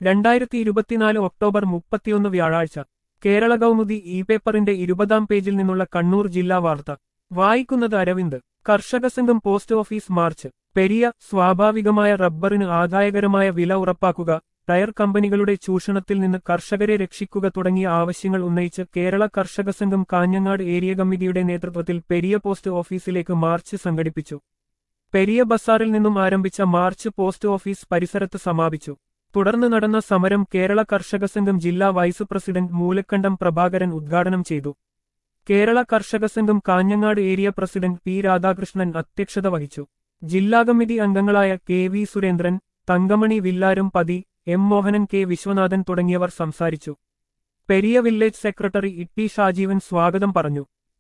രണ്ടായിരത്തി ഇരുപത്തിനാല് ഒക്ടോബർ മുപ്പത്തിയൊന്ന് വ്യാഴാഴ്ച കേരള കൗമുദി ഇ പേപ്പറിന്റെ ഇരുപതാം പേജിൽ നിന്നുള്ള കണ്ണൂർ ജില്ലാ വാർത്ത വായിക്കുന്നത് അരവിന്ദ് കർഷക സംഘം പോസ്റ്റ് ഓഫീസ് മാർച്ച് പെരിയ സ്വാഭാവികമായ റബ്ബറിന് ആദായകരമായ വില ഉറപ്പാക്കുക ടയർ കമ്പനികളുടെ ചൂഷണത്തിൽ നിന്ന് കർഷകരെ രക്ഷിക്കുക തുടങ്ങിയ ആവശ്യങ്ങൾ ഉന്നയിച്ച് കേരള കർഷക സംഘം കാഞ്ഞങ്ങാട് ഏരിയ കമ്മിറ്റിയുടെ നേതൃത്വത്തിൽ പെരിയ പോസ്റ്റ് ഓഫീസിലേക്ക് മാർച്ച് സംഘടിപ്പിച്ചു പെരിയ ബസാറിൽ നിന്നും ആരംഭിച്ച മാർച്ച് പോസ്റ്റ് ഓഫീസ് പരിസരത്ത് സമാപിച്ചു തുടർന്ന് നടന്ന സമരം കേരള കർഷക സംഘം ജില്ലാ വൈസ് പ്രസിഡന്റ് മൂലക്കണ്ടം പ്രഭാകരൻ ഉദ്ഘാടനം ചെയ്തു കേരള കർഷക സംഘം Kanhangad area president P Radhakrishnan അധ്യക്ഷത വഹിച്ചു ജില്ലാ കമ്മിറ്റി അംഗങ്ങളായ കെ വി സുരേന്ദ്രൻ തങ്കമണി വില്ലാരും പതി എം മോഹനൻ കെ വിശ്വനാഥൻ തുടങ്ങിയവർ സംസാരിച്ചു Periya village secretary E T Shajeevan സ്വാഗതം പറഞ്ഞു